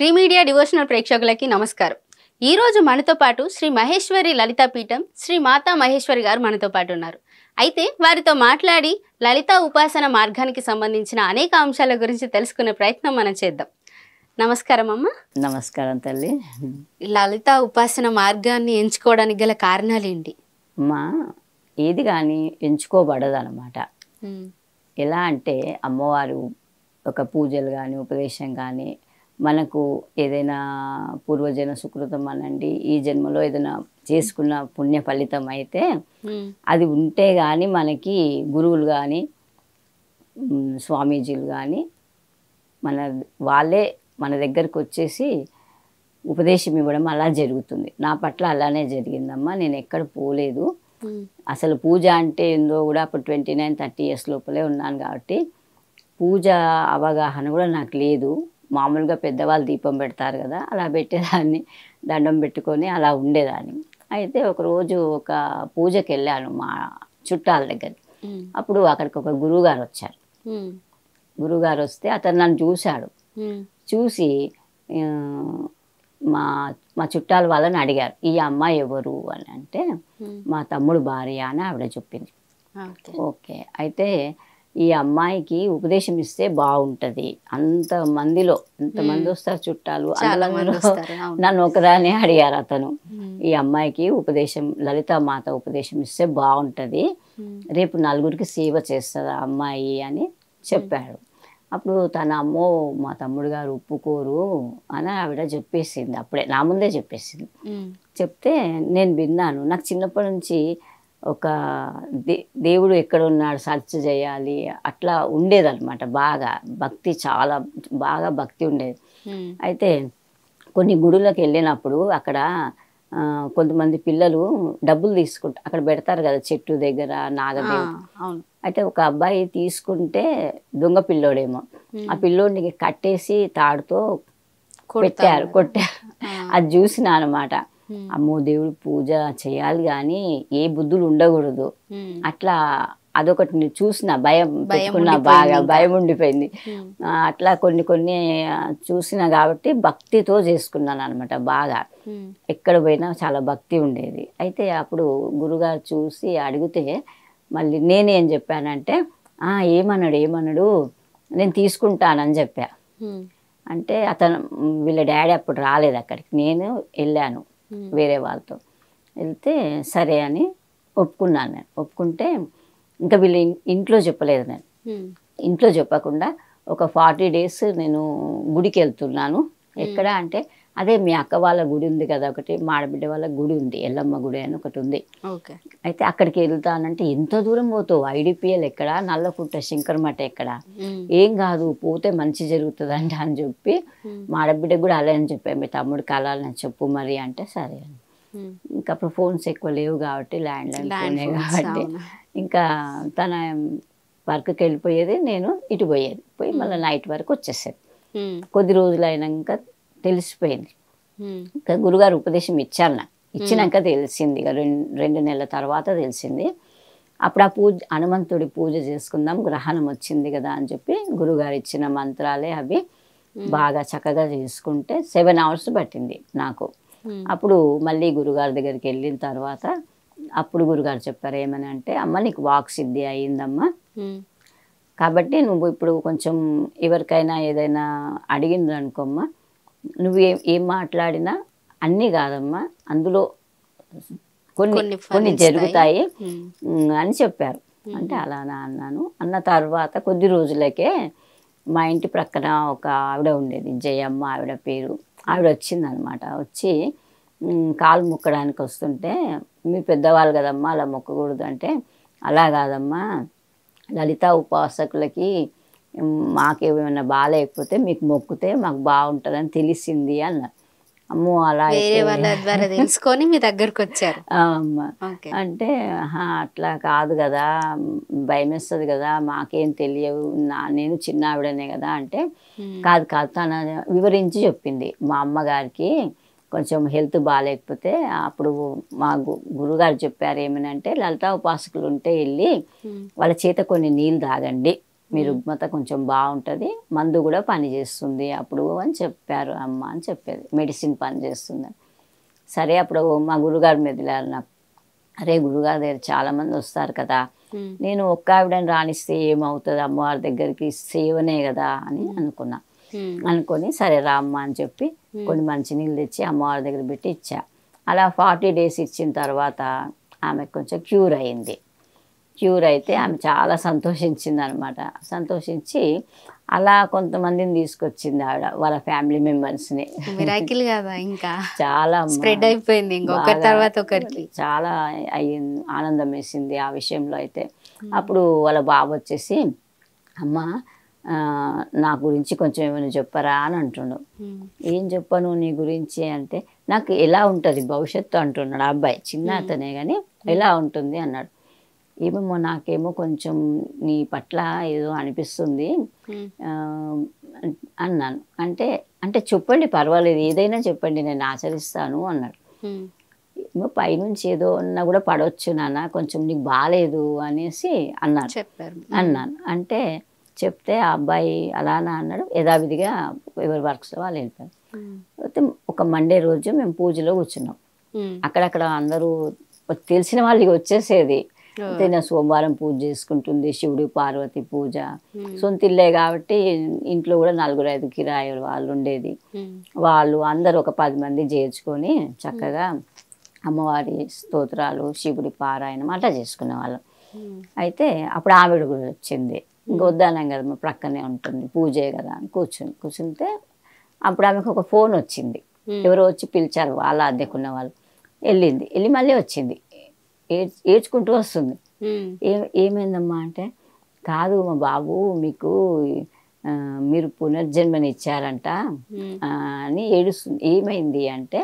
Shri media devotional ప్రేక్షకులకి నమస్కారం ఈ రోజు మనతో పాటు శ్రీ మహేశ్వరి లలితా పీఠం శ్రీ మాతా మహేశ్వరి గారు మనతో పాటు ఉన్నారు అయితే వారితో మాట్లాడి లలితా ఉపాసన మార్గానికి సంబంధించిన అనేక అంశాల గురించి తెలుసుకునే ప్రయత్నం మనం చేద్దాం నమస్కారం అమ్మ నమస్కారం తల్లి లలితా ఉపాసన మార్గాన్ని ఎంచుకోవడానికి గల కారణాలు ఏంటి మా ఏది కానీ ఎంచుకోబడదు అనమాట ఎలా అంటే అమ్మవారు ఒక పూజలు కానీ ఉపదేశం కానీ మనకు ఏదైనా పూర్వజన సుకృతం అనండి ఈ జన్మలో ఏదైనా చేసుకున్న పుణ్య ఫలితం అయితే అది ఉంటే కానీ మనకి గురువులు కానీ మ్, స్వామీజీలు కానీ మన వాళ్ళే మన దగ్గరకు వచ్చేసి ఉపదేశం ఇవ్వడం అలా జరుగుతుంది నా పట్ల అలానే జరిగిందమ్మా నేను ఎక్కడ పోలేదు అసలు పూజ అంటే ఏందో కూడా అప్పుడు ట్వంటీ నైన్ థర్టీ ఇయర్స్ లోపలే ఉన్నాను కాబట్టి పూజ అవగాహన కూడా నాకు లేదు మామూలుగా పెద్దవాళ్ళు దీపం పెడతారు కదా అలా పెట్టేదాన్ని దండం పెట్టుకొని అలా ఉండేదాన్ని అయితే ఒకరోజు ఒక పూజకి వెళ్ళాను మా చుట్టాల దగ్గర అప్పుడు అక్కడికి ఒక గురువుగారు వచ్చారు గురువుగారు వస్తే అతను నన్ను చూశాడు చూసి ఆ, మా మా చుట్టాల వాళ్ళని అడిగారు ఈ అమ్మాయి ఎవరు అని అంటే మా తమ్ముడు భార్య అని ఆవిడ చెప్పింది ఓకే అయితే ఈ అమ్మాయికి ఉపదేశం ఇస్తే బాగుంటది అంత మందిలో మంది వస్తారు చుట్టాలు చాలా అందులో మంది వస్తారు, అవును. నన్ను ఒకదానే అడిగారు అతను ఈ అమ్మాయికి ఉపదేశం లలిత మాత ఉపదేశం ఇస్తే బాగుంటది రేపు నలుగురికి సేవ చేస్తుంది ఆ అమ్మాయి అని చెప్పాడు అప్పుడు తన అమ్మో మా తమ్ముడు గారు ఒప్పుకోరు అని ఆవిడ చెప్పేసింది అప్పుడే నా ముందే చెప్పేసింది చెప్తే నేను విన్నాను నాకు చిన్నప్పటి నుంచి ఒక దే దేవుడు ఎక్కడ ఉన్నాడు సెర్చ్ చేయాలి అట్లా ఉండేదన్నమాట బాగా భక్తి చాలా బాగా భక్తి ఉండేది అయితే కొన్ని గుడులకు వెళ్ళినప్పుడు అక్కడ ఆ, కొంతమంది పిల్లలు డబ్బులు తీసుకుంటారు అక్కడ పెడతారు కదా చెట్టు దగ్గర నాగదేవి అవును అయితే ఒక అబ్బాయి తీసుకుంటే దొంగ పిల్లోడేమో ఆ పిల్లోడికి కట్టేసి తాడుతో పెట్టారు కొట్టారు అది చూసిన అనమాట అమ్మో దేవుడు పూజ చేయాలి కానీ ఏ బుద్ధులు ఉండకూడదు అట్లా అదొకటి నేను చూసిన భయం పెట్టుకున్న బాగా భయం ఉండిపోయింది ఆ, అట్లా కొన్ని కొన్ని ఆ, చూసిన కాబట్టి భక్తితో చేసుకున్నాను అనమాట బాగా ఎక్కడ పోయినా చాలా భక్తి ఉండేది అయితే అప్పుడు గురుగారు చూసి అడిగితే మళ్ళీ నేనేం చెప్పానంటే "ఆ, ఏమన్నాడు ఏమన్నాడు నేను తీసుకుంటానని చెప్పా అంటే అతను మ్, వీళ్ళ డాడీ అప్పుడు రాలేదు అక్కడికి నేను వెళ్ళాను వేరే వాళ్ళతో వెళ్తే సరే అని ఒప్పుకున్నాను నేను ఒప్పుకుంటే ఇంకా వీళ్ళు ఇన్- ఇంట్లో చెప్పలేదు నేను ఇంట్లో చెప్పకుండా ఒక ఫార్టీ డేస్ నేను గుడికి వెళ్తున్నాను ఎక్కడ అంటే అదే మీ అక్క వాళ్ళ గుడి ఉంది కదా ఒకటి మాడబిడ్డ వాళ్ళ గుడి ఉంది ఎల్లమ్మ గుడి అని ఒకటి ఉంది ఓకే అయితే అక్కడికి వెళ్తానంటే ఎంత దూరం పోతావు ఐడిపిఎల్ ఎక్కడ నల్లపుట్ట శంకరమఠ ఎక్కడ ఏం కాదు పోతే మంచి జరుగుతుందంట అని చెప్పి మా ఆడబిడ్డకు కూడా అలా అని చెప్పాను మీ తమ్ముడు కలాలని చెప్పు మరి అంటే సరే అని ఇంకా అప్పుడు ఫోన్స్ ఎక్కువ లేవు కాబట్టి ల్యాండ్ లైన్ Land ఫోనే phones, కాబట్టి అవును. ఇంకా తన వర్క్కి వెళ్ళిపోయేది నేను ఇటు పోయేది పోయి మళ్ళీ నైట్ వరకు వచ్చేసేది కొద్ది రోజులు అయినాక తెలిసిపోయింది ఇంకా గురుగారు ఉపదేశం ఇచ్చారు నాకు ఇచ్చినాక తెలిసింది ఇక రెండు రెండు నెలల తర్వాత తెలిసింది అప్పుడు ఆ పూజ హనుమంతుడి పూజ చేసుకుందాం గ్రహణం వచ్చింది కదా అని చెప్పి గురుగారు ఇచ్చిన మంత్రాలే అవి బాగా చక్కగా చేసుకుంటే సెవెన్ అవర్స్ పట్టింది నాకు అప్పుడు మళ్ళీ గురుగారి దగ్గరికి వెళ్ళిన తర్వాత అప్పుడు గురుగారు చెప్పారు ఏమని అంటే అమ్మ నీకు వాక్ సిద్ధి అయ్యిందమ్మా కాబట్టి నువ్వు ఇప్పుడు కొంచెం ఎవరికైనా ఏదైనా అడిగింది అనుకోమ్మా నువ్వు ఏం ఏం మాట్లాడినా అన్నీ కాదమ్మా అందులో కొన్ని కొన్ని కొన్ని ఫలిస్తాయి. జరుగుతాయి మ్మ్. ఉమ్, అని చెప్పారు అంటే అలానా అన్నాను అన్న తర్వాత కొద్ది రోజులకే మా ఇంటి ప్రక్కన ఒక ఆవిడ ఉండేది జయమ్మ ఆవిడ పేరు ఆవిడ వచ్చింది అనమాట వచ్చి ఉమ్, కాలు మొక్కడానికి వస్తుంటే మీ పెద్దవాళ్ళు కదమ్మా అలా మొక్కకూడదు అంటే అలా కాదమ్మా లలిత ఉపాసకులకి ఉమ్, మాకేమైనా బాగాలేకపోతే మీకు మొక్కితే మాకు బాగుంటుందని తెలిసింది అన్నారు అమ్మో అలా వేరే అయితే- వాళ్ళ ద్వారా తెలుసుకొని మీ దగ్గరకు వచ్చారు ఆ, అమ్మ ఓకే అంటే "ఆహా, అట్లా కాదు కదా భయం వేస్తుంది కదా మాకేం తెలియవు నా నేను చిన్న ఆవిడనే కదా అంటే కాదు కాదు తన వివరించి చెప్పింది మా అమ్మగారికి కొంచెం హెల్త్ బాగాలేకపోతే అప్పుడు మా గు- గురుగారు చెప్పారు ఏమనంటే లలితా ఉపాసకులు ఉంటే వెళ్ళి వాళ్ళ చేత కొన్ని నీళ్ళు తాగండి మీ రుగ్మత కొంచెం బాగుంటుంది మందు కూడా పనిచేస్తుంది అప్పుడు అని చెప్పారు అమ్మ అని చెప్పేది మెడిసిన్ పనిచేస్తుంది సరే అప్పుడు మా గురుగారు మెదిలారు నాకు అరే గురుగారి దగ్గర చాలామంది వస్తారు కదా ఉమ్, నేను ఒక్క ఆవిడని రాణిస్తే ఏమవుతుంది అమ్మవారి దగ్గరికి సేవనే కదా అని అనుకున్నా ఉమ్, అనుకొని సరే రామ్మ అని చెప్పి కొన్ని మంచినీళ్ళు తెచ్చి అమ్మవారి దగ్గర పెట్టి ఇచ్చా అలా ఫార్టీ డేస్ ఇచ్చిన తర్వాత ఆమెకు కొంచెం క్యూర్ అయింది క్యూర్ అయితే ఆమె చాలా సంతోషించింది అనమాట సంతోషించి అలా కొంతమందింది తీసుకొచ్చింది ఆవిడ వాళ్ళ ఫ్యామిలీ మెంబర్స్ని మిరాకిల్ కదా ఇంకా చాలా అమ్మ. స్ప్రెడ్ అయిపోయింది ఇంకా ఒకరి బాగా తర్వాత ఒకరికి చాలా అయ్యింది ఆనందం వేసింది ఆ విషయంలో అయితే అప్పుడు వాళ్ళ బాబు వచ్చేసి అమ్మ ఆ, నా గురించి కొంచెం ఏమైనా చెప్పరా అని అంటుండు ఉమ్, ఏం చెప్పను నీ గురించి అంటే నాకు ఎలా ఉంటుంది భవిష్యత్తు అంటున్నాడు ఆ అబ్బాయి చిన్న అతనే కానీ ఎలా ఉంటుంది అన్నాడు ఏమేమో నాకేమో కొంచెం నీ పట్ల ఏదో అనిపిస్తుంది ఉమ్, ఆ, అన్నాను అంటే అంటే చెప్పండి పర్వాలేదు ఏదైనా చెప్పండి నేను ఆచరిస్తాను అన్నాడు ఉమ్, ఏమో పైనుంచి ఏదో ఉన్నా కూడా పడవచ్చు నాన్న కొంచెం నీకు బాగాలేదు అనేసి అన్నారు చెప్పారు అన్నాను అంటే చెప్తే ఆ అబ్బాయి అలానా అన్నాడు యథావిధిగా ఎవరి వర్క్స్లో వాళ్ళు వెళ్ళిపోయారు ఉమ్, అయితే ఒక మండే రోజు మేము పూజలో కూర్చున్నాం ఉమ్, అక్కడక్కడ అందరూ తెలిసిన వాళ్ళకి వచ్చేసేది ఓ. అయితే నా సోమవారం పూజ చేసుకుంటుంది శివుడు పార్వతి పూజ ఉమ్, సొంత ఇల్లే కాబట్టి ఇంట్లో కూడా నలుగురు ఐదు కిరాయి వాళ్ళు ఉండేది ఉమ్, వాళ్ళు అందరూ ఒక పది మంది చేర్చుకొని చక్కగా అమ్మవారి స్తోత్రాలు శివుడి పారాయణం అట్లా చేసుకునే వాళ్ళం ఉమ్, అయితే అప్పుడు ఆవిడ కూడా వచ్చింది ఇంకా వద్దన్నాం కదా మా ప్రక్కనే ఉంటుంది పూజే కదా అని కూర్చుని కూర్చుంటే అప్పుడు ఆమెకు ఒక ఫోన్ వచ్చింది Hmm. ఎవరో వచ్చి పిలిచారు వాళ్ళ అద్దెకున్న వాళ్ళు వెళ్ళింది వెళ్ళి మళ్ళీ వచ్చింది ఏడ్చ్ ఏడ్చుకుంటూ వస్తుంది ఉమ్, ఏ ఏమైందమ్మా అంటే కాదు మా బాబు మీకు ఆ, మీరు పునర్జన్మని ఇచ్చారంట ఉమ్, ఆ, అని ఏడుస్తుంది ఏమైంది అంటే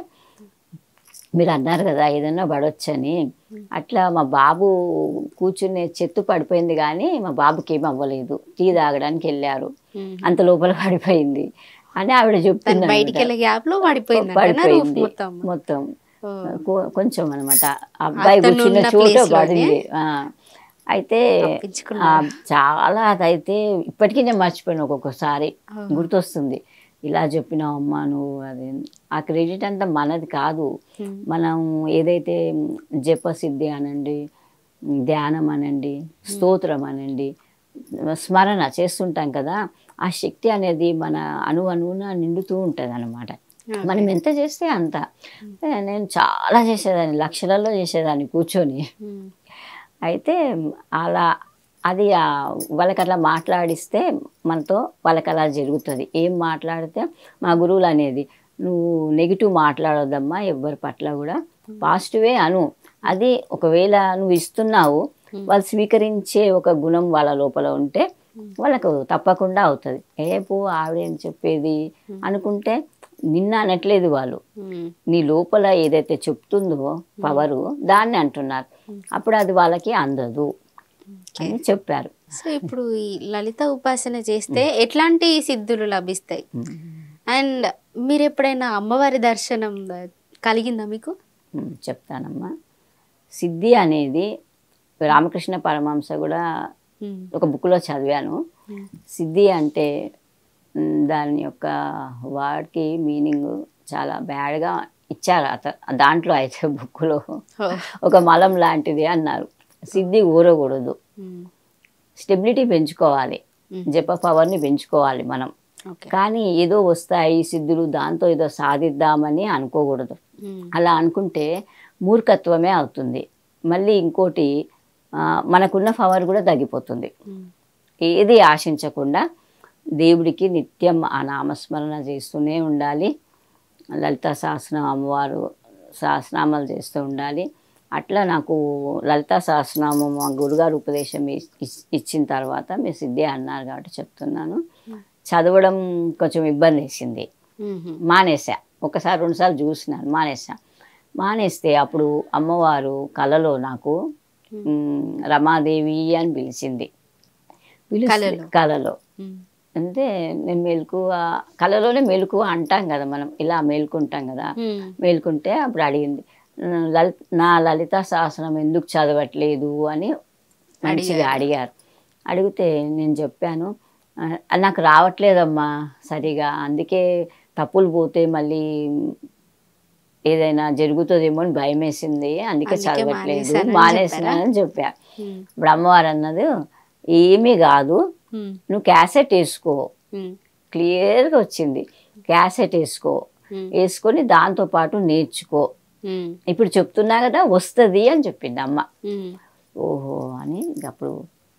మీరు అన్నారు కదా ఏదన్నా పడొచ్చని అట్లా మా బాబు కూర్చునే చెట్టు పడిపోయింది కానీ మా బాబుకి ఏం అవ్వలేదు టీ తాగడానికి వెళ్ళారు ఉమ్. అంత లోపల పడిపోయింది అని ఆవిడ తను చెప్తుంది బయటికి వెళ్ళే గ్యాప్ లో పడిపోయింది రూఫ్ పడిపోయింది మొత్తం మొత్తం ఓ, కొ- కొంచెం అనమాట అబ్బాయి అతను కూర్చున్న ఉన్న చోట place లోనే? పడింది ఆ. అయితే తప్పించుకున్నారు. ఆ, చాలా అదైతే ఇప్పటికీ నేను మర్చిపోయాను ఒక్కొక్కసారి ఓ. గుర్తొస్తుంది ఇలా చెప్పినావు అమ్మా నువ్వు అది ఆ క్రెడిట్ అంతా మనది కాదు ఉమ్, మనం ఏదైతే జపసిద్ధి అనండి ధ్యానం అనండి స్తోత్రం అనండి స్మరణ చేస్తుంటాం కదా ఆ శక్తి అనేది మన అణు అణువున నిండుతూ ఉంటుంది అనమాట ఓకే. మనం ఎంత చేస్తే అంత నేను చాలా చేసేదాన్ని లక్షలలో చేసేదాన్ని కూర్చొని ఉమ్, అయితే అలా అది ఆ వాళ్ళకి అట్లా మాట్లాడిస్తే మనతో వాళ్ళకి అలా జరుగుతుంది ఏం మాట్లాడితే మా గురువులు అనేది నువ్వు నెగిటివ్ మాట్లాడొద్దమ్మా ఎవరి పట్ల కూడా పాజిటివే అను అది ఒకవేళ నువ్వు ఇస్తున్నావు వాళ్ళు స్వీకరించే ఒక గుణం వాళ్ళ లోపల ఉంటే వాళ్ళకు తప్పకుండా అవుతుంది ఏ పో ఆవిడేం చెప్పేది అనుకుంటే నిన్న అనట్లేదు వాళ్ళు ఉమ్, నీ లోపల ఏదైతే చెప్తుందో పవరు దాన్ని అంటున్నారు అప్పుడు అది వాళ్ళకి అందదు అని చెప్పారు సో ఇప్పుడు ఈ లలిత ఉపాసన చేస్తే ఎట్లాంటి సిద్ధులు లభిస్తాయి అండ్ మీరు ఎప్పుడైనా అమ్మవారి దర్శనం కలిగిందా మీకు ఉమ్, చెప్తానమ్మా సిద్ధి అనేది రామకృష్ణ పరమహంస కూడా ఉమ్, ఒక బుక్లో చదివాను ఉమ్, సిద్ధి అంటే ఉమ్, దాని యొక్క వర్డ్కి మీనింగ్ చాలా బ్యాడ్గా ఇచ్చారు అత దాంట్లో అయితే బుక్లో ఓ, ఒక మలం లాంటిది అన్నారు సిద్ధి ఊరకూడదు ఉమ్, స్టెబిలిటీ పెంచుకోవాలి ఉమ్, జప పవర్ని పెంచుకోవాలి మనం ఓకే కానీ ఏదో వస్తాయి సిద్ధులు దాంతో ఏదో సాధిద్దామని అనుకోకూడదు ఉమ్, అలా అనుకుంటే మూర్ఖత్వమే అవుతుంది మళ్ళీ ఇంకోటి ఆ, మనకున్న పవర్ కూడా తగ్గిపోతుంది ఉమ్, ఏది ఆశించకుండా దేవుడికి నిత్యం ఆ నామస్మరణ చేస్తూనే ఉండాలి లలిత సహస్రం అమ్మవారు సహస్రనామాలు చేస్తూ ఉండాలి అట్లా నాకు లలిత సహస్రనామం మా గురుగారు ఉపదేశం ఇ- ఇ- ఇచ్చిన తర్వాత మీ సిద్ధి అన్నారు కాబట్టి చెప్తున్నాను చదవడం కొంచెం ఇబ్బంది వేసింది ఉమ్, మానేసా ఒకసారి రెండుసార్లు చూసినాను మానేసా మానేస్తే అప్పుడు అమ్మవారు కలలో నాకు మ్, రమాదేవి అని పిలిచింది పిలిస్తే కలలో? కలలో ఉమ్, అంటే నేను మెలకు కళలోనే మెలకు అంటాం కదా మనం ఇలా మేల్కుంటాం కదా ఉమ్, మేల్కుంటే అప్పుడు అడిగింది "నా లలిత నా లలిత శాసనం ఎందుకు చదవట్లేదు అని మంచిగా అడిగారు అడిగితే నేను చెప్పాను "ఆ, నాకు రావట్లేదమ్మా సరిగా అందుకే తప్పులు పోతే మళ్ళీ ఏదైనా జరుగుతుందేమో అని భయం వేసింది అందుకే అందుకే చదవట్లేదు మానేశానని మానేసినానని చెప్పా ఉమ్, ఇప్పుడు అమ్మవారు అన్నది ఏమీ కాదు ఉమ్, నువ్వు క్యాసెట్ వేసుకో ఉమ్, క్లియర్గా వచ్చింది క్యాసెట్ వేసుకో ఉమ్, వేసుకొని దాంతో పాటు నేర్చుకో ఉమ్, ఇప్పుడు చెప్తున్నా కదా వస్తుంది అని చెప్పింది అమ్మ ఉమ్, ఓహో అని ఇంక అప్పుడు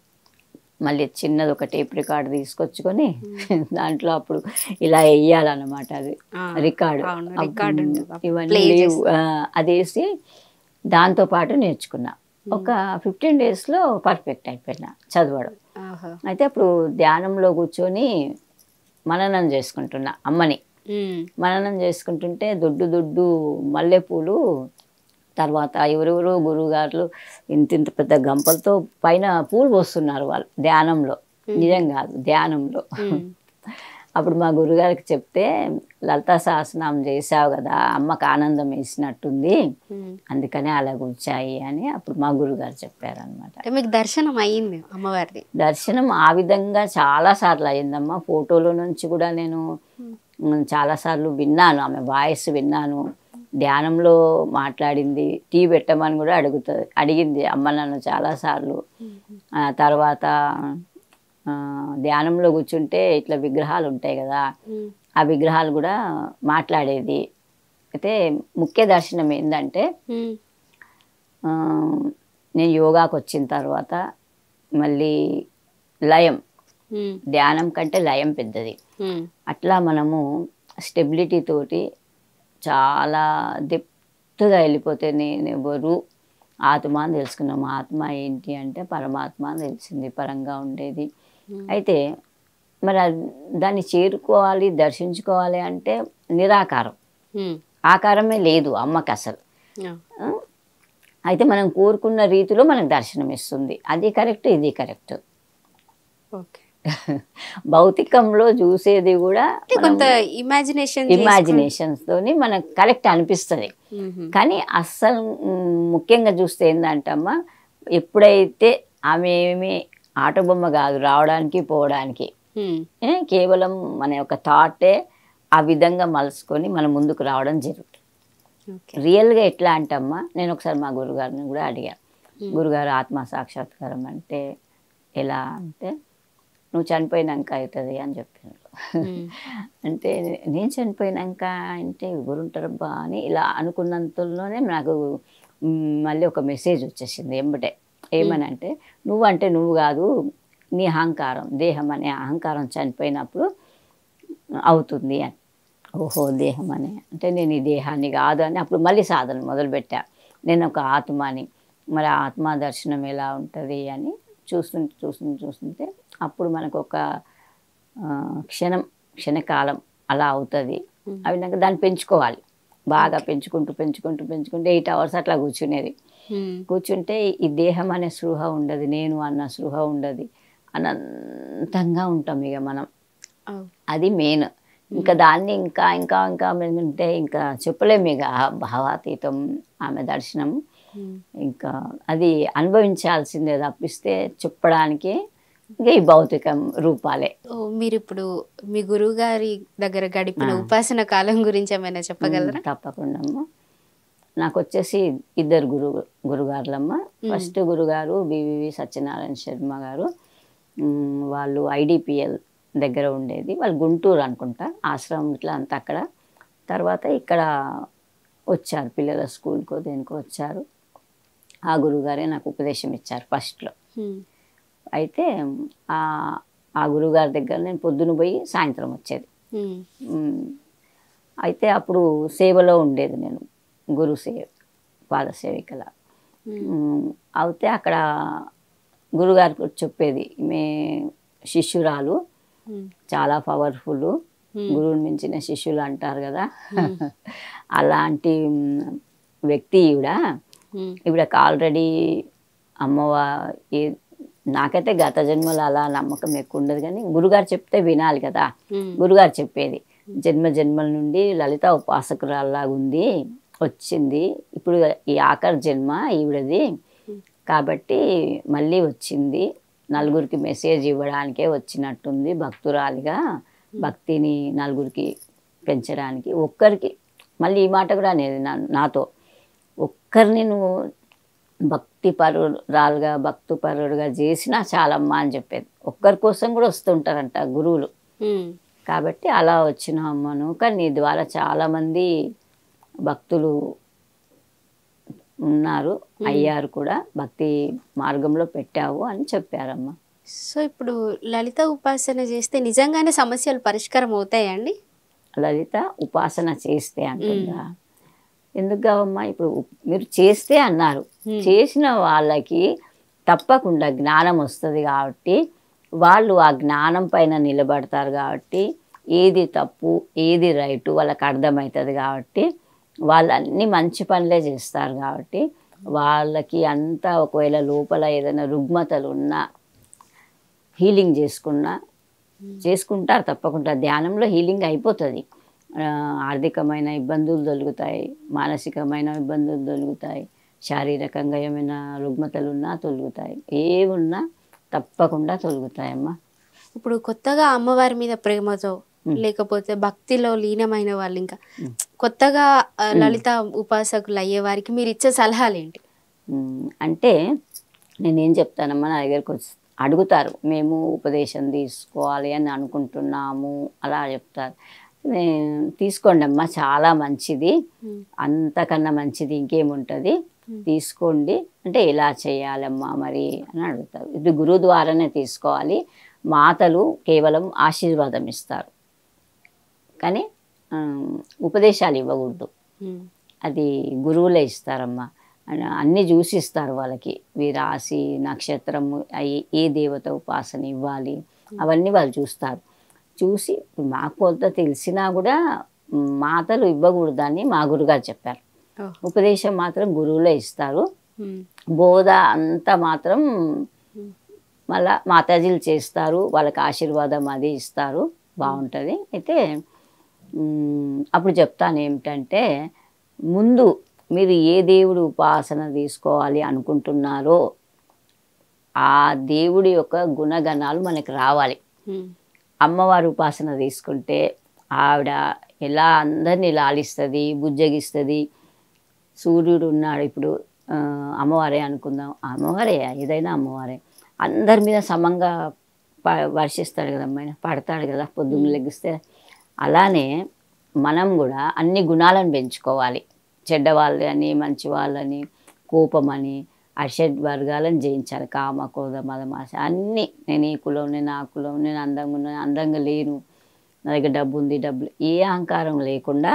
మళ్ళీ చిన్నది ఒక టేప్ రికార్డ్ తీసుకొచ్చుకొని దాంట్లో అప్పుడు ఇలా వేయాలన్నమాట అది ఆ, రికార్డు అవును, రికార్డు ఉంటుంది. అప్పుడు ఇవన్నీ Play లేవు ఆ, అది వేసి దాంతో పాటు నేర్చుకున్నా ఒక ఫిఫ్టీన్ డేస్లో పర్ఫెక్ట్ అయిపోయినా చదవడం ఆహా. అయితే అప్పుడు ధ్యానంలో కూర్చొని మననం చేసుకుంటున్నా అమ్మని ఉమ్, మననం చేసుకుంటుంటే దొడ్డు దొడ్డు మల్లెపూలు తర్వాత ఎవరెవరో గురువుగారులు ఇంత ఇంత పెద్ద గంపలతో పైన పూలు పోస్తున్నారు వాళ్ళు ధ్యానంలో నిజం కాదు ధ్యానంలో ఉమ్, అప్పుడు మా గురుగారికి చెప్తే లలితా సహస్రనామం చేసావు కదా అమ్మకు ఆనందం వేసినట్టుంది ఉమ్. అందుకనే అలా కూర్చాయి అని అప్పుడు మా గురుగారు చెప్పారనమాట అంటే మీకు దర్శనం అయ్యింది అమ్మవారిది దర్శనం ఆ విధంగా చాలా సార్లు అయిందమ్మా ఫోటోలో నుంచి కూడా నేను మ్, చాలాసార్లు విన్నాను ఆమె వాయిస్ విన్నాను ధ్యానంలో మాట్లాడింది టీ పెట్టమని కూడా అడుగుతుంది అడిగింది అమ్మ నన్ను చాలాసార్లు ఆ తర్వాత ఆ, ధ్యానంలో కూర్చుంటే ఇట్లా విగ్రహాలు ఉంటాయి కదా ఉమ్, ఆ విగ్రహాలు కూడా మాట్లాడేది అయితే ముఖ్య దర్శనం ఏంటంటే ఉమ్, ఆ, నేను యోగాకు వచ్చిన తర్వాత మళ్ళీ లయం ఉమ్, ధ్యానం కంటే లయం పెద్దది ఉమ్, అట్లా మనము స్టెబిలిటీ తోటి చాలా డెప్త్గా వెళ్ళిపోతే నేను ఎవరు ఆత్మ అని తెలుసుకున్నాము ఆత్మ ఏంటి అంటే పరమాత్మ అని తెలిసింది పరంగా ఉండేది అయితే మరి అది- దాన్ని చేరుకోవాలి దర్శించుకోవాలి అంటే నిరాకారం ఉమ్, ఆకారమే లేదు అమ్మకి అసలు ఆ, ఆ? అయితే మనం కోరుకున్న రీతిలో మనకు దర్శనం ఇస్తుంది అది కరెక్ట్ ఇది కరెక్ట్ ఓకే భౌతికంలో చూసేది కూడా అంటే కొంత ఇమాజినేషన్ ఇమాజినేషన్స్ తోని మనకు కరెక్ట్ అనిపిస్తుంది కానీ అస్సలు మ్, ముఖ్యంగా చూస్తే ఏంటంటమ్మా ఎప్పుడైతే ఆమె ఏమి ఆట బొమ్మ కాదు రావడానికి పోవడానికి ఏ, కేవలం మన యొక్క థాటే ఆ విధంగా మలుచుకొని మనం ముందుకు రావడం జరుగుతుంది ఓకే రియల్గా ఎట్లా అంటమ్మా నేను ఒకసారి మా గురుగారిని కూడా అడిగా గురుగారు ఆత్మ సాక్షాత్కారం అంటే ఎలా అంటే నువ్వు చనిపోయినాక అవుతుంది అని చెప్పారు అంటే నేను చనిపోయినాక అంటే ఎవరుంటారబ్బా అని ఇలా అనుకున్నంతలోనే నాకు మ్, మళ్ళీ ఒక మెసేజ్ వచ్చేసింది ఎంబటే ఏమని అంటే నువ్వు అంటే నువ్వు కాదు నీ అహంకారం దేహం అనే అహంకారం చనిపోయినప్పుడు అవుతుంది అని ఓహో దేహం అని అంటే నేను ఈ దేహాన్ని కాదు అని అప్పుడు మళ్ళీ సాధన మొదలుపెట్టా నేను ఒక ఆత్మని మరి ఆ ఆత్మ దర్శనం ఎలా ఉంటుంది అని చూస్తుంటే చూస్తుంటే చూస్తుంటే అప్పుడు మనకు ఒక ఆ, క్షణం క్షణకాలం అలా అవుతుంది అవి నాకు దాన్ని పెంచుకోవాలి బాగా పెంచుకుంటూ పెంచుకుంటూ పెంచుకుంటూ ఎయిట్ అవర్స్ అట్లా కూర్చునేది కూర్చుంటే ఈ దేహం అనే స్పృహ ఉండదు నేను అన్న స్పృహ ఉండదు అనంతంగా ఉంటాం ఇక మనం అది మెయిన్ ఇంకా దాన్ని ఇంకా ఇంకా ఇంకా ఉంటే ఇంకా చెప్పలేము ఇక ఆ భావాతీతం ఆమె దర్శనం ఇంకా అది అనుభవించాల్సిందే తప్పిస్తే చెప్పడానికి ఇంకా ఈ భౌతికం రూపాలే ఓ మీరు ఇప్పుడు మీ గురువు గారి దగ్గర గడిపిన ఉపాసన కాలం గురించి ఏమైనా చెప్పగలరా తప్పకుండా అమ్మ. నాకు వచ్చేసి ఇద్దరు గురు గురుగారులమ్మ ఫస్ట్ గురుగారు బివివి సత్యనారాయణ శర్మ గారు మ్, వాళ్ళు ఐడిపిఎల్ దగ్గర ఉండేది వాళ్ళు గుంటూరు అనుకుంటా ఆశ్రమం ఇట్లా అంతా అక్కడ తర్వాత ఇక్కడ వచ్చారు పిల్లల స్కూల్కో దేనికో వచ్చారు ఆ గురుగారే నాకు ఉపదేశం ఇచ్చారు ఫస్ట్లో ఉమ్, అయితే ఆ ఆ గురుగారి దగ్గర నేను పొద్దున పోయి సాయంత్రం వచ్చేది ఉమ్, మ్, అయితే అప్పుడు సేవలో ఉండేది నేను గురు సేవ పాద సేవికల మ్, అయితే అక్కడ గురుగారు కూడా చెప్పేది మే శిష్యురాలు ఉమ్, చాలా పవర్ఫుల్ గురువుని మించిన శిష్యులు అంటారు కదా అలాంటి మ్, వ్యక్తి ఈవిడ ఉమ్, ఈవిడకి ఆల్రెడీ అమ్మవా ఏ నాకైతే గత జన్మలో అలా నమ్మకం ఎక్కువ ఉండదు కానీ గురుగారు చెప్తే వినాలి కదా ఉమ్, గురుగారు చెప్పేది జన్మ జన్మల నుండి లలిత ఉపాసకురాల్లాగా ఉంది వచ్చింది ఇప్పుడు ఈ ఆఖరి జన్మ ఈవిడది కాబట్టి మళ్ళీ వచ్చింది నలుగురికి మెసేజ్ ఇవ్వడానికే వచ్చినట్టుంది భక్తురాలిగా భక్తిని నలుగురికి పెంచడానికి ఒక్కరికి మళ్ళీ ఈ మాట కూడా అనేది నా- నాతో ఒక్కరిని నువ్వు భక్తి పరురాలుగా భక్తి పరుడుగా చేసినా చాలమ్మా అని చెప్పేది ఒక్కరి కోసం కూడా వస్తుంటారంట గురువులు ఉమ్. కాబట్టి అలా వచ్చిన అమ్మను కానీ నీ ద్వారా చాలామంది భక్తులు ఉన్నారు అయ్యారు కూడా భక్తి మార్గంలో పెట్టావు అని చెప్పారమ్మ సో ఇప్పుడు లలిత ఉపాసన చేస్తే నిజంగానే సమస్యలు పరిష్కారం అవుతాయండి లలిత ఉపాసన చేస్తే అంటుందా ఎందుకు కావమ్మా ఇప్పుడు ఉప్- మీరు చేస్తే అన్నారు Hmm. చేసిన వాళ్ళకి తప్పకుండా జ్ఞానం వస్తుంది కాబట్టి వాళ్ళు ఆ జ్ఞానం పైన నిలబడతారు కాబట్టి ఏది తప్పు ఏది రైటు వాళ్ళకి అర్థమవుతుంది కాబట్టి వాళ్ళు అన్ని మంచి పనులే చేస్తారు కాబట్టి వాళ్ళకి అంతా ఒకవేళ లోపల ఏదైనా రుగ్మతలు ఉన్నా హీలింగ్ చేసుకున్నా చేసుకుంటారు తప్పకుండా ధ్యానంలో హీలింగ్ అయిపోతుంది ఆ, ఆర్థికమైన ఇబ్బందులు తొలుగుతాయి మానసికమైన ఇబ్బందులు తొలుగుతాయి శారీరకంగా ఏమైనా రుగ్మతలు ఉన్నా తొలుగుతాయి ఏమున్నా తప్పకుండా తొలుగుతాయమ్మా ఇప్పుడు కొత్తగా అమ్మవారి మీద ప్రేమతో లేకపోతే భక్తిలో లీనమైన వాళ్ళు ఇంకా కొత్తగా ఆ, లలిత ఉపాసకులు అయ్యే వారికి మీరు ఇచ్చే సలహాలు ఏంటి ఉమ్, అంటే నేనేం చెప్తానమ్మా నా దగ్గరకు వచ్చి అడుగుతారు మేము ఉపదేశం తీసుకోవాలి అని అనుకుంటున్నాము అలా చెప్తారు నేను తీసుకోండి అమ్మా చాలా మంచిది అంతకన్నా మంచిది ఇంకేముంటుంది తీసుకోండి అంటే ఎలా చేయాలమ్మా మరి అని అడుగుతారు ఇది గురువు ద్వారానే తీసుకోవాలి మాతలు కేవలం ఆశీర్వాదం ఇస్తారు కానీ ఆ, ఉపదేశాలు ఇవ్వకూడదు ఉమ్. అది గురువులే ఇస్తారమ్మా అన- అన్నీ చూసి ఇస్తారు వాళ్ళకి ఈ రాశి నక్షత్రము అయి ఏ దేవత ఉపాసన ఇవ్వాలి అవన్నీ వాళ్ళు చూస్తారు చూసి మాకు కొంత తెలిసినా కూడా మాతలు ఇవ్వకూడదని మా గురుగారు చెప్పారు ఓ. ఉపదేశం మాత్రం గురువులే ఇస్తారు ఉమ్. బోధ అంతా మాత్రం మళ్ళా మాతాజీలు చేస్తారు వాళ్ళకి ఆశీర్వాదం అది ఇస్తారు బాగుంటుంది అయితే మ్, అప్పుడు చెప్తాను ఏమిటంటే ముందు మీరు ఏ దేవుడు ఉపాసన తీసుకోవాలి అనుకుంటున్నారో ఆ దేవుడి యొక్క గుణగణాలు మనకి రావాలి ఉమ్. అమ్మవారి ఉపాసన తీసుకుంటే ఆవిడ ఎలా అందరినీ లాలిస్తుంది బుజ్జగిస్తుంది సూర్యుడు ఉన్నాడు ఇప్పుడు ఆ, అమ్మవారే అనుకుందాం అమ్మవారే ఏదైనా అమ్మవారే అందరి మీద సమంగా ప వర్షిస్తాడు కదమ్మా ఆయన పడతాడు కదా పొద్దున్న లెగిస్తే అలానే మనం కూడా అన్ని గుణాలను పెంచుకోవాలి చెడ్డవాళ్ళని మంచి వాళ్ళని కోపమని అషడ్ వర్గాలను జయించాలి కామ కోద మదమాస అన్నీ నేను ఈ కులం నేను ఆ కులం నేను అందంగా ఉన్నాను అందంగా లేను నా దగ్గర డబ్బు ఉంది డబ్బు లే- ఏ అహంకారం లేకుండా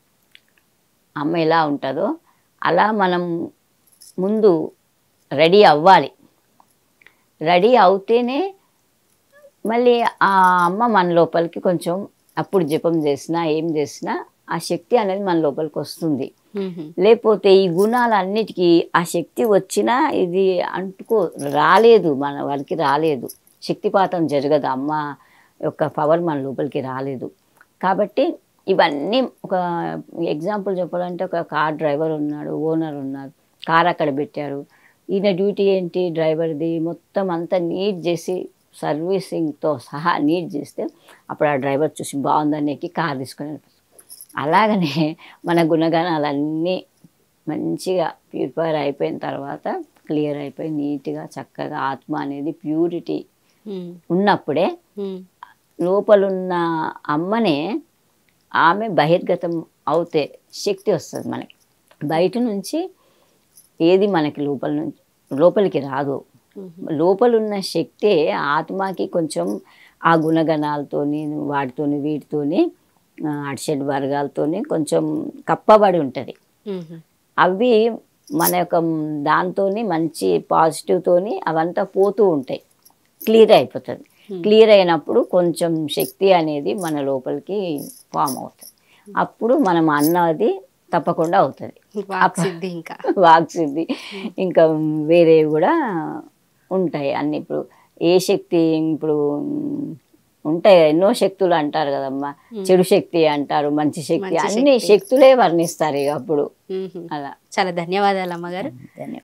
అమ్మ ఎలా ఉంటుందో అలా మనం ముందు రెడీ అవ్వాలి రెడీ అవుతేనే మళ్ళీ ఆ అమ్మ మన లోపలికి కొంచెం అప్పుడు జపం చేసినా ఏం చేసినా ఆ శక్తి అనేది మన లోపలికి వస్తుంది ఉమ్. లేకపోతే ఈ గుణాలన్నిటికీ ఆ శక్తి వచ్చినా ఇది అంటుకో రాలేదు మన వారికి రాలేదు శక్తిపాతం జరగదు అమ్మ యొక్క పవర్ మన లోపలికి రాలేదు కాబట్టి ఇవన్నీ ఒక ఎగ్జాంపుల్ చెప్పాలంటే ఒక కార్ డ్రైవర్ ఉన్నాడు ఓనర్ ఉన్నారు కార్ అక్కడ పెట్టారు ఈయన డ్యూటీ ఏంటి డ్రైవర్ది మొత్తం అంతా నీట్ చేసి సర్వీసింగ్తో సహా నీట్ చేస్తే అప్పుడు ఆ డ్రైవర్ చూసి బాగుందని ఎక్కి కార్ తీసుకొని వెళ్ళిపోతాడు. అలాగనే మన గుణగణాలన్నీ మంచిగా ప్యూరిఫైర్ అయిపోయిన తర్వాత క్లియర్ అయిపోయి నీట్గా చక్కగా ఆత్మ అనేది ప్యూరిటీ ఉమ్. ఉన్నప్పుడే ఉమ్. లోపలున్న అమ్మనే ఆమె బహిర్గతం అవుతే శక్తి వస్తుంది మనకి బయట నుంచి ఏది మనకి లోపల నుంచి లోపలికి రాదు ఉమ్. లోపలున్న శక్తే ఆత్మకి కొంచెం ఆ గుణగణాలతోని వాటితోని వీటితోని ఆ, అడిషడ్ వర్గాలతోని కొంచెం కప్పబడి ఉంటుంది ఉమ్. అవి మన యొక్క దాంతోని మంచి పాజిటివ్తోని అవంతా పోతూ ఉంటాయి క్లియర్ అయిపోతుంది క్లియర్ అయినప్పుడు కొంచెం శక్తి అనేది మన లోపలికి ఫామ్ అవుతుంది అప్పుడు మనం అన్నది తప్పకుండా అవుతుంది వాక్ సిద్ధి ఇంకా వాక్సిద్ధి ఇంకా వేరేవి కూడా ఉంటాయి అన్ని ఇప్పుడు ఏ శక్తి ఇప్పుడు ఉమ్, ఉంటాయి కదా, ఎన్నో శక్తులు అంటారు కదమ్మా చెడు శక్తి అంటారు మంచి శక్తి మంచి అన్ని శక్తి. శక్తులే వర్ణిస్తారు ఇక అప్పుడు ఉమ్. అలా చాలా ధన్యవాదాలు అమ్మగారు ధన్యవాదాలు